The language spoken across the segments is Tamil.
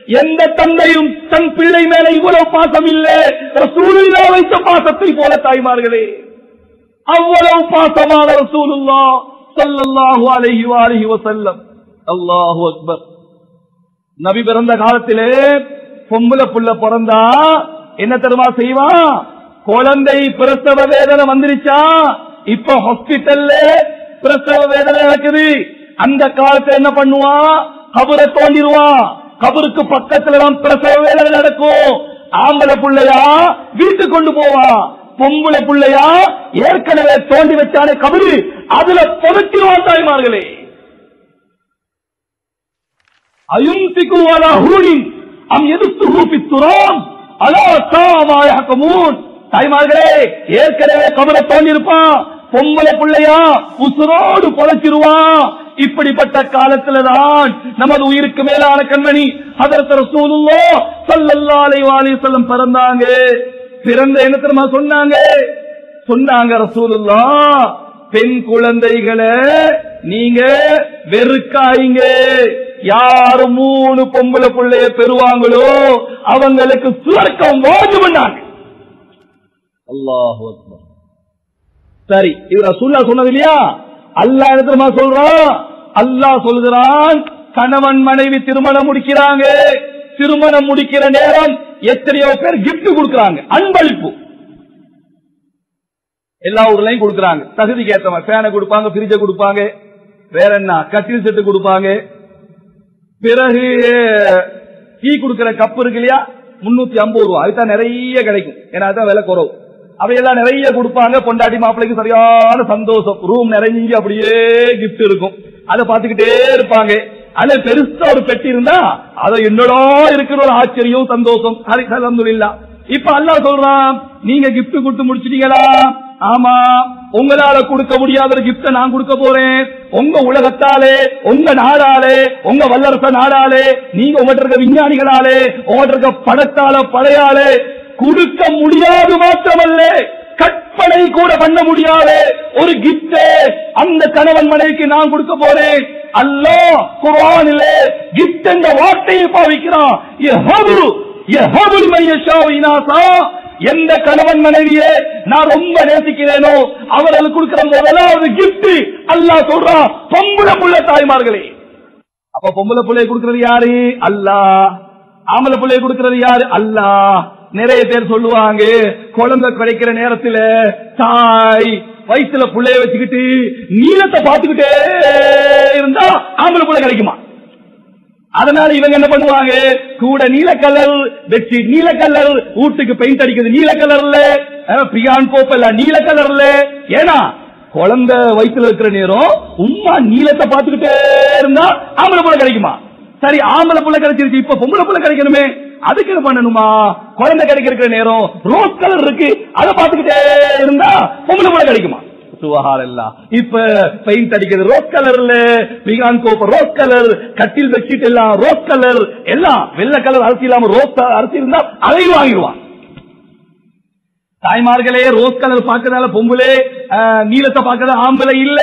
எந்த தந்தையும் தன் பிள்ளை மேல இவ்வளவு பாசம் இல்லை ரசூலுல்லா வைத்த பாசத்தை போல தாய்மார்களே அவ்வளவு பாசமான ரசூலுல்லா ஸல்லல்லாஹு அலைஹி வஆலிஹி வஸல்லம் அல்லாஹு அக்பர் நபி பிறந்த காலத்திலே பொம்பளை புள்ள பிறந்தா என்ன தெரியுமா செய்வான் குழந்தை பிரசவ வேதனை வந்துருச்சா இப்ப ஹாஸ்பிட்டல்ல பிரசவ வேதனை நடக்குது அந்த காலத்துல என்ன பண்ணுவான் கபரை தோண்டிடுவான் கபருக்கு பக்கத்துல தான் பிரசவ வேதனை நடக்கும் ஆம்பளை புள்ளையா வீட்டுக்கு கொண்டு போவான் பொம்பளை புள்ளையா ஏற்கனவே தோண்டி வச்சானே கபரு அதுல புதைச்சிருவான் தாய்மார்களே அயுந்திக்கு அலா ஹூனின் அம் எதிர்த்து பித்துராம் அலா சாமாய ஹக்கமூன் தாய்மார்களே ஏற்கனவே கபரை தோண்டிருப்பான் பொம்பளை பிள்ளையா உசுரோடு பொழைச்சிருவான் இப்படிப்பட்ட காலத்துலதான் நமது உயிருக்கு மேலான கண்மணி அதற்கு ரசூலுல்லா ஸல்லல்லாஹு அலைஹி வஸல்லம் பிறந்தாங்க பிறந்த என்ன தெரியுமா சொன்னாங்க சொன்னாங்க ரசூலுல்லா பெண் குழந்தைகளை நீங்க வெறுக்காயிங்க யாரு மூணு பொம்பளை பிள்ளைய பெறுவாங்களோ அவங்களுக்கு சுவர்க்கம் வாஜிபன்னாங்க அல்லாஹு அக்பர் சரி இது ரசூல்லா சொன்னது இல்லையா அல்லாஹ் என்ன தெரியுமா சொல்றான் அல்லாஹ் சொல்கிறான் கணவன் மனைவி திருமணம் முடிக்கிறாங்க திருமணம் முடிக்கிற நேரம் எத்தனையோ பேர் gift கொடுக்கறாங்க அன்பளிப்பு எல்லா ஊர்லயும் கொடுக்கறாங்க தகுதிக்கு ஏத்த மாதிரி ஃபேனை கொடுப்பாங்க ஃப்ரிட்ஜை கொடுப்பாங்க வேற என்ன கட்டில் செட்டு கொடுப்பாங்க பிறகு டீ கொடுக்கிற கப் இருக்கு இல்லையா முன்னூத்தி ஐம்பது ரூபா அதுதான் நிறைய கிடைக்கும் ஏன்னா அதுதான் விலை குறவு அவையெல்லாம் நிறைய கொடுப்பாங்க பொண்டாட்டி மாப்பிள்ளைக்கு சரியான சந்தோஷம் ரூம் நிறைஞ்சு அப்படியே கிஃப்ட் இருக்கும் அதை பார்த்துக்கிட்டே இருப்பாங்க அதுல பெருசா ஒரு பெட்டி இருந்தா அதை என்னடா இருக்கிற ஒரு ஆச்சரியம் சந்தோஷம் அலமதுல்லா இப்ப அல்லாஹ் சொல்றான் நீங்க gift கொடுத்து முடிச்சிட்டீங்களா ஆமா உங்களால கொடுக்க முடியாத ஒரு gift நான் கொடுக்க போறேன் உங்க உலகத்தாலே உங்க நாடாலே உங்க வல்லரச நாடாலே நீங்க உங்கள்ட்ட இருக்க விஞ்ஞானிகளாலே உங்கள்ட்ட இருக்க படத்தால படையாலே கொடுக்க முடியாது மாத்திரமல்ல கற்பனை கூட பண்ண முடியாது ஒரு கிஃப்ட் அந்த கணவன் மனைவிக்கு நான் கொடுக்க போறேன் அல்லாஹ் குர்ஆனிலே கிஃப்ட் என்ற வார்த்தையை பாவிக்கிறான் யஹபு யஹபு லிமன் யஷாஉ இனாசா எந்த கணவன் மனைவியே நான் ரொம்ப நேசிக்கிறேனோ அவர்களுக்கு கொடுக்கிற முதலாவது கிஃப்ட் அல்லாஹ் சொல்றான் பொம்பளை புள்ள தாய்மார்களே அப்ப பொம்பளை பிள்ளைய கொடுக்கிறது யாரு அல்லாஹ் ஆம்பளை பிள்ளைய கொடுக்கிறது யாரு அல்லாஹ் நிறைய பேர் சொல்லுவாங்க குழந்தை கிடைக்கிற நேரத்துல தாய் வயிற்றுல புள்ளைய வச்சுக்கிட்டு நீளத்தை பார்த்துக்கிட்டே இருந்தா ஆம்பளை புள்ள கிடைக்குமா அதனால இவங்க என்ன பண்ணுவாங்க கூட நீல கலர் பெட்ஷீட் நீல கலர் வீட்டுக்கு பெயிண்ட் அடிக்கிறது நீல கலர்ல அஹ், பியான் போப்பல்ல நீல கலர்ல ஏன்னா குழந்தை வயிற்றுல இருக்கிற நேரம் உம்மா நீளத்தை பார்த்துக்கிட்டே இருந்தா ஆம்பளை புள்ள கிடைக்குமா சரி ஆம்பளை புள்ள கிடைச்சிருச்சு இப்ப பொம்பளை புள்ள கிடைக்கணுமே அதுக்கு என்ன பண்ணணுமா குழந்தை கிடைக்கிற நேரம் ரோஸ் கலர் இருக்கு அதை பார்த்துக்கிட்டே இருந்தா பொம்பளை புள்ள கிடைக்குமா சுவஹானல்லா இப்ப பெயிண்ட் அடிக்கிறது ரோஸ் கலர்ல பிகான் கோப்ப ரோஸ் கலர் கட்டில் பெட்ஷீட் எல்லாம் ரோஸ் கலர் எல்லாம் வெள்ளை கலர் அரிசி இல்லாம ரோஸ் அரிசி இருந்தா அதையும் வாங்கிடுவான் தாய்மார்களே ரோஸ் கலர் பார்க்கறதால பொம்பளை அஹ், நீலத்தை பார்க்கறத ஆம்பளை இல்ல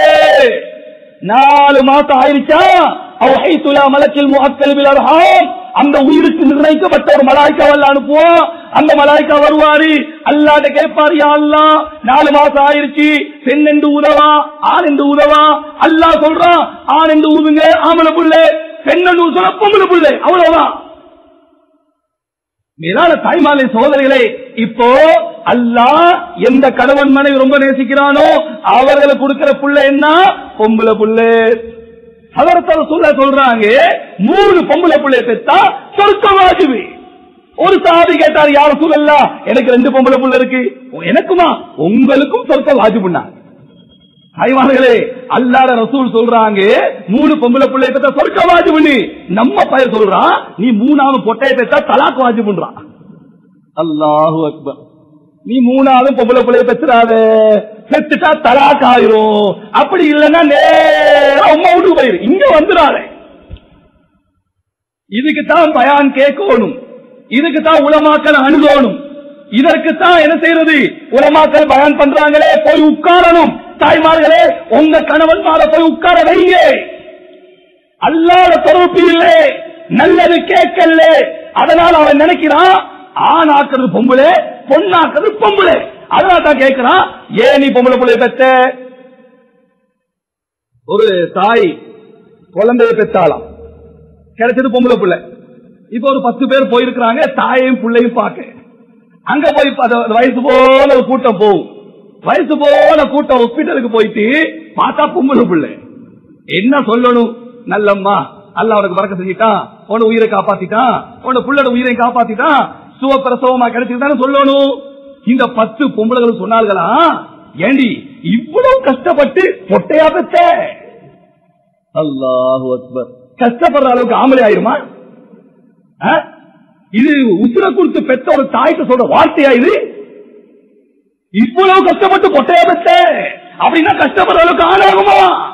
நாலு மாசம் ஆயிருச்சா அவ ஹைத்துலா மலக்கில் முஅக்கல் பில் அர்ஹாம் அந்த உயிருக்கு நிர்ணயிக்கப்பட்ட ஒரு மலாய்க்காவல்ல அனுப்புவோம் அந்த மலாய்க்கா வருவாரு அல்லாட்ட கேட்பாரு யா அல்லாஹ் நாலு மாசம் ஆயிருச்சு பெண் என்று உதவா ஆண் என்று உதவா அல்லாஹ் சொல்றான் ஆண் என்று ஊதுங்க ஆம்பளை புள்ள பெண் என்று சொல்ல பொம்பளை புள்ள அவ்வளவுதான் மேலான தாய்மாலை சோதரிகளே இப்போ அல்லாஹ் எந்த கணவன் மனைவி ரொம்ப நேசிக்கிறானோ அவர்களுக்கு கொடுக்கிற புள்ள என்ன பொம்பளை புள்ள அதர்த்தர சொல்ல சொல்றாங்க மூணு பொம்பளை பிள்ளை பெத்தா சொர்க்க வாஜிபி ஒரு சாதி கேட்டார் யார சொல்லலாம் எனக்கு ரெண்டு பொம்பளை புள்ள இருக்கு எனக்குமா உங்களுக்கும் சொர்க்க வாஜிபுண்ணா தாய்மார்களே அல்லாத ரசூல் சொல்றாங்க மூணு பொம்பளை பிள்ளை பெத்தா சொர்க்க வாஜிபுண்ணி நம்ம பையன் சொல்றான் நீ மூணாவது பொட்டையை பெத்தா தலாக்கு வாஜிபுன்றான் அல்லாஹு அக்பர் நீ மூணாவது பொம்பளை பிள்ளைய பெத்துறாத பெத்துட்டா தலாக் ஆயிரும் அப்படி இல்லைன்னா நேரா அம்மா வீட்டுக்கு போயிரு இங்க வந்துடாத இதுக்கு தான் பயான் கேட்கணும் இதுக்கு தான் உலமாக்கள் அணுகணும் இதற்கு தான் என்ன செய்யறது உலமாக்கள் பயான் பண்றாங்களே போய் உட்காரணும் தாய்மார்களே உங்க கணவன் போய் உட்கார வைங்க அல்லாத தொடர்பு இல்லை நல்லது கேட்கல அதனால அவன் நினைக்கிறான் ஆண் ஆக்குறது பொம்பளை பொண்ணாக்குறது பொம்பளை அதனால தான் கேட்கிறான் ஏன் நீ பொம்பளை பிள்ளை பெத்த ஒரு தாய் குழந்தைய பெத்தாலாம் கிடைச்சது பொம்பளை பிள்ளை இப்ப ஒரு பத்து பேர் போயிருக்கிறாங்க தாயையும் பிள்ளையும் பார்க்க அங்க போய் பத- வயசு போல ஒரு கூட்டம் போகும் வயசு போல கூட்டம் ஹாஸ்பிட்டலுக்கு போயிட்டு பார்த்தா பொம்பளை பிள்ளை என்ன சொல்லணும் நல்லம்மா அல்ல அவனுக்கு பறக்க செஞ்சிட்டான் உன உயிரை காப்பாத்திட்டான் உன புள்ளோட உயிரை காப்பாத்திட்டான் சுவப்பிரசவமா கிடைச்சிருந்தான்னு சொல்லணும் இந்த பத்து பொம்பளைகளும் சொன்னார்களா ஏண்டி இவ்வளவு கஷ்டப்பட்டு பொட்டையா பெத்த அல்லாஹு அக்பர் கஷ்டப்படுற அளவுக்கு ஆம்பளை ஆயிருமா ஆ? இது உசுர கொடுத்து பெத்த ஒரு தாய்க்கு சொல்ற வார்த்தையா இது இவ்வளவு கஷ்டப்பட்டு பொட்டையா பெத்த அப்படின்னா கஷ்டப்படுற அளவுக்கு ஆளாகுமா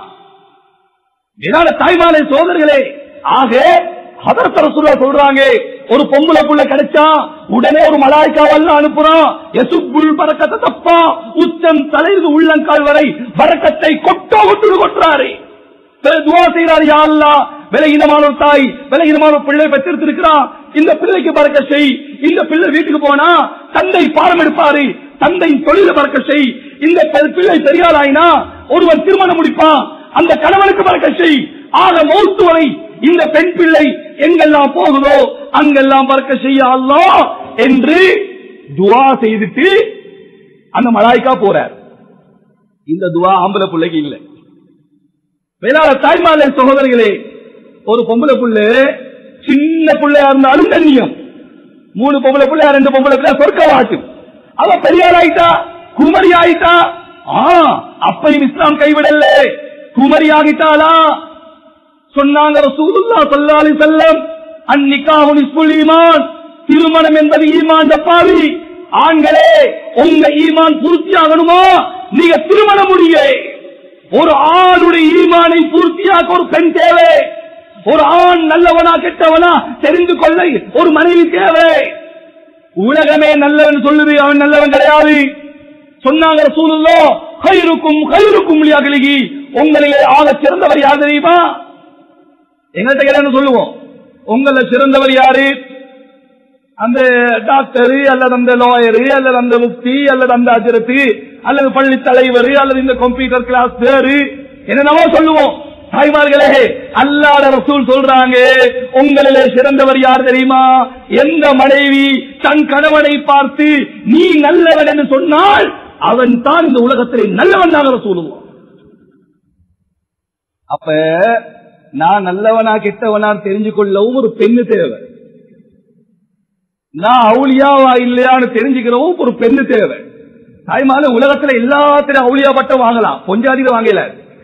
இதனால தாய்மாலை சோதர்களே ஆக ஹதரத் ரசூலா சொல்றாங்க ஒரு பொம்பளை புள்ள கிடைச்சா உடனே ஒரு மலாய்க்காவல்ல அனுப்புறோம் எசுப்புல் பறக்கத்தை தப்பா உச்சம் தலையிலிருந்து உள்ளங்கால் வரை பறக்கத்தை கொட்டோ கொட்டு கொட்டுறாரு பிறகு துவா செய்யறாரு யா அல்லாஹ் விலகினமான ஒரு தாய் விலகினமான ஒரு பிள்ளை பெற்றிருக்கிறான் இந்த பிள்ளைக்கு பறக்க செய் இந்த பிள்ளை வீட்டுக்கு போனா தந்தை பாடம் எடுப்பாரு தந்தை தொழில பறக்க செய் இந்த பெ- பிள்ளை பெரியார் ஆயினா ஒருவன் திருமணம் முடிப்பான் அந்த கணவனுக்கு பறக்க செய் ஆக மௌத்து வரை இந்த பெண் பிள்ளை எங்கெல்லாம் போகுதோ அங்கெல்லாம் பறக்க செய்ய அல்லாஹ் என்று துவா செய்துட்டு அந்த மலாய்க்கா போறார் இந்த துவா ஆம்பளை பிள்ளைக்கு இல்லை வேளாண் தாய்மாலை சகோதரிகளே ஒரு பொம்பளை புள்ள சின்ன பிள்ளையா இருந்தாலும் கண்ணியம் மூணு பொம்பளை பிள்ளையா ரெண்டு பொம்பளை பிள்ளை சொர்க்க வாட்டு அவ பெரியார் ஆயிட்டா குமரி ஆயிட்டா ஆ அப்பையும் இஸ்லாம் கைவிடல குமரி ஆகிட்டாளா சொன்னாங்க ரசூலுல்லாஹ் ஸல்லல்லாஹு அலைஹி வஸல்லம் அன்னிகாஹு நிஸ்புல் ஈமான் திருமணம் என்பது ஈமான் தப்பாவி ஆண்களே உங்க ஈமான் பூர்த்தியாகணுமா நீங்க திருமணம் முடிய ஒரு ஆணுடைய ஈமானை பூர்த்தியாக்க ஒரு பெண் தேவை ஒரு ஆண் நல்லவனா கெட்டவனா தெரிந்து கொள்ள ஒரு மனைவி தேவை உலகமே நல்லவன் சொல்லுது அவன் நல்லவன் கிடையாது சொன்னாங்க ரசூலுல்லா கயிறுக்கும் கயிறுக்கும் அகலிகி உங்களிலே ஆக சிறந்தவர் யார் தெரியுமா எங்கள்கிட்ட கேட்டா சொல்லுவோம் உங்கள சிறந்தவர் யாரு அந்த டாக்டர் அல்லது அந்த லாயரு அல்லது அந்த முக்தி அல்லது அந்த அஜரத்து அல்லது பள்ளி தலைவர் அல்லது இந்த கம்ப்யூட்டர் கிளாஸ் பேரு என்னென்னவோ சொல்லுவோம் தாய்மார்களே அல்லாத ரசூல் சொல்றாங்க உங்களிலே சிறந்தவர் யார் தெரியுமா எந்த மனைவி தன் கணவனை பார்த்து நீ நல்லவன் என்று சொன்னால் அவன் தான் இந்த உலகத்திலே நல்லவன் தான் சொல்லுவோம் அப்ப நான் நல்லவனா கெட்டவனா தெரிஞ்சு கொள்ளவும் ஒரு பெண்ணு தேவை நான் அவுளியாவா இல்லையான்னு தெரிஞ்சுக்கிறவும் ஒரு பெண்ணு தேவை தாய்மால உலகத்துல எல்லாத்திலும் அவுளியா பட்டம் வாங்கலாம் பொஞ்சாதியில வாங்கல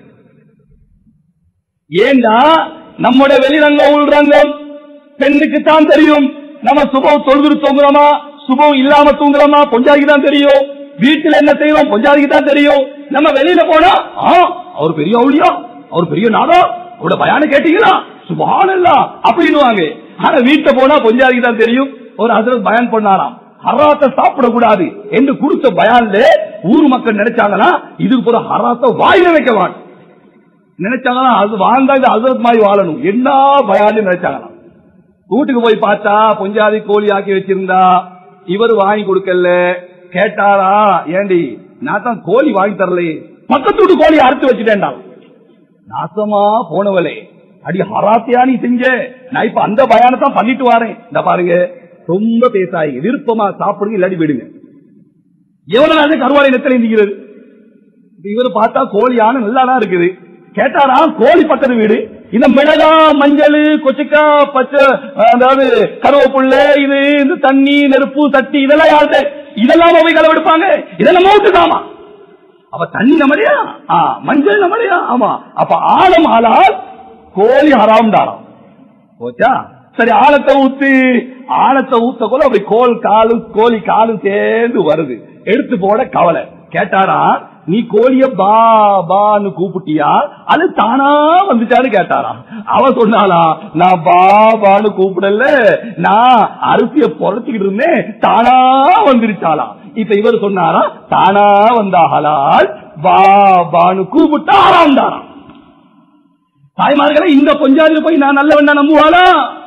ஏண்டா நம்முடைய வெளிரங்கம் உள்ரங்கம் பெண்ணுக்கு தான் தெரியும் நம்ம சுபம் தொழுது தூங்குறோமா சுபம் இல்லாம தூங்குறோமா பொஞ்சாதிக்கு தான் தெரியும் வீட்டுல என்ன செய்வோம் பொஞ்சாதிக்கு தான் தெரியும் நம்ம வெளியில போனா ஆ, அவர் பெரிய அவுளியா அவர் பெரிய நாடா அவரோட பயான கேட்டீங்களா சுபானல்லா அப்படின்னு ஆனா வீட்டை போனா பொஞ்சாதிக்கு தான் தெரியும் ஒரு ஹசரத் பயான் பண்ணாராம் ஹராத்த சாப்பிடக்கூடாது என்று கொடுத்த பயான்ல ஊர் மக்கள் நினைச்சாங்கன்னா இதுக்கு போற ஹராத்த வாயில வைக்க வாங்க நினைச்சாங்களா அது வாழ்ந்தா இது ஹசரத் மாதிரி வாழணும் என்ன பயான்னு நினைச்சாங்களாம் வீட்டுக்கு போய் பார்த்தா பொஞ்சாதி கோழி ஆக்கி வச்சிருந்தா இவர் வாங்கி கொடுக்கல கேட்டாரா ஏண்டி நான் தான் கோழி வாங்கி தரலையே பக்கத்து வீட்டு கோழி அறுத்து வச்சுட்டேன்டா நாசமா போனவளே அடி ஹராத்தியா நீ செஞ்ச நான் இப்ப அந்த பயானத்தான் பண்ணிட்டு வரேன் இந்த பாருங்க ரொம்ப பேசாய் விருப்பமா சாப்பிடுங்க இல்லாடி விடுங்க எவ்வளவு நாள் கருவாடை நெத்தலை நிற்கிறது இவர் பார்த்தா கோழி யானை நல்லாதான் இருக்குது கேட்டாரா கோழி பக்கத்து வீடு இந்த மிளகா மஞ்சள் கொச்சிக்கா பச்சை அதாவது கருவேப்புள்ள இது இந்த தண்ணி நெருப்பு தட்டி இதெல்லாம் யாரு இதெல்லாம் போய் களவெடுப்பாங்க இதெல்லாம் மௌத்துதாமா அப்ப தண்ணி நம்மளையா ஆ, மஞ்சள் நம்மளையா ஆமா அப்ப ஆழம் ஆளால் கோழி ஹராம் தாராம் போச்சா சரி ஆழத்தை ஊத்து ஆழத்தை ஊத்த கூட அப்படி கோல் காலும் கோழி காலும் சேர்ந்து வருது எடுத்து போட கவலை கேட்டாரா நீ கோழிய பா பான்னு கூப்பிட்டியா அது தானா வந்துச்சான்னு கேட்டாரா அவ சொன்னாளா நான் பா பான்னு கூப்பிடல நான் அரிசிய பொறச்சுக்கிட்டு இருந்தேன் தானா வந்துருச்சாளா இப்ப இவர் சொன்னாரா தானா வந்தாகலால் பா பான்னு கூப்பிட்டா ஆறாம் தாராம் தாய்மார்களே இந்த பொஞ்சாதில போய் நான் நல்லவன் நம்புவானா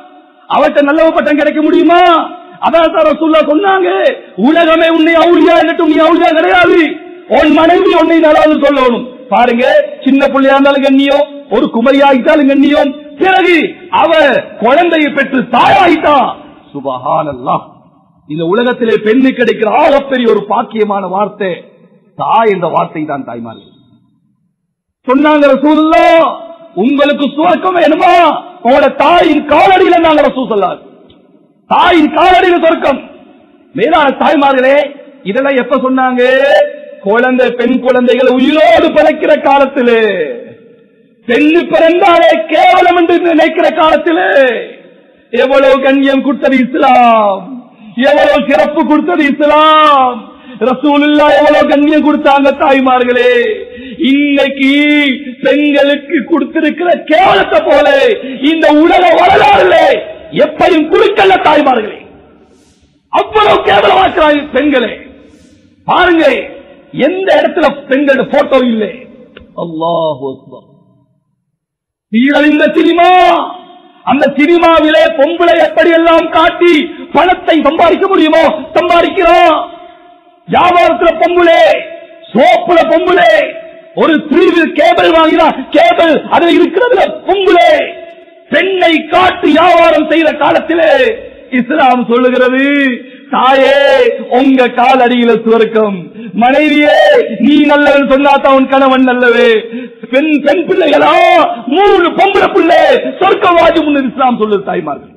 அவட்ட நல்ல பட்டம் கிடைக்க முடியுமா அதான் சார் ரசூல்லா சொன்னாங்க உலகமே உன்னை அவுளியா என்னட்டும் நீ அவுளியா கிடையாது உன் மனைவி உன்னை நல்லாவது சொல்லணும் பாருங்க சின்ன பிள்ளையா இருந்தாலும் கண்ணியம் ஒரு குமரியாகிட்டாலும் கண்ணியம் பிறகு அவ குழந்தையை பெற்று தாயாகிட்டா சுபஹானல்லாஹ் இந்த உலகத்திலே பெண்ணு கிடைக்கிற ஆகப்பெரிய ஒரு பாக்கியமான வார்த்தை தாய் என்ற வார்த்தை தான் தாய்மார்கள் சொன்னாங்க ரசூலுல்லா உங்களுக்கு சுவர்க்கம் வேணுமா உங்களோட தாயின் காலடியில நாங்க ரசூல் சொல்லாது தாயின் காலடியில சொர்க்கம் மேலான தாய்மார்களே இதெல்லாம் எப்ப சொன்னாங்க குழந்தை பெண் குழந்தைகள் உயிரோடு பிறக்கிற காலத்திலே பெண்ணு பிறந்தாலே கேவலம் என்று நினைக்கிற காலத்திலே எவ்வளவு கண்ணியம் கொடுத்தது இஸ்லாம் எவ்வளவு சிறப்பு கொடுத்தது இஸ்லாம் ரசூலுல்லா எவ்வளவு கண்ணியம் கொடுத்தாங்க தாய்மார்களே இன்னைக்கு பெண்களுக்கு கொடுத்திருக்கிற கேவலத்தை போல இந்த உலக வரலாறுல எப்பையும் குறுக்கல்ல தாய்மார்களே அவ்வளவு கேவலமாக்குறாங்க பெண்களே பாருங்க எந்த இடத்துல பெண்களோட போட்டோ இல்லை அல்லாஹ் சீரழிந்த சினிமா அந்த சினிமாவிலே பொம்பளை எப்படி எல்லாம் காட்டி பணத்தை சம்பாதிக்க முடியுமோ சம்பாதிக்கிறோம் வியாபாரத்துல பொம்புளே சோப்புல பொம்புளே ஒரு பிரிவில் கேபிள் வாங்கினா கேபிள் அது இருக்கிறதுல பொம்புளே பெண்ணை காட்டி வியாபாரம் செய்த காலத்திலே இஸ்லாம் சொல்லுகிறது தாயே உங்க கால் அடியில சுவர்க்கம் மனைவியே நீ நல்லவன் சொன்னாதான் உன் கணவன் நல்லவே பெண் பெண் பிள்ளைகளா மூணு பொம்பளை பிள்ளை சொர்க்கவாதி முன்னு இஸ்லாம் சொல்லுது தாய்மார்கள்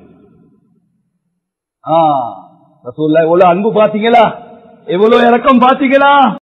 ஆ ரசூல்லா எவ்வளவு அன்பு பாத்தீங்களா எவ்வளவு இறக்கம் பாத்தீங்களா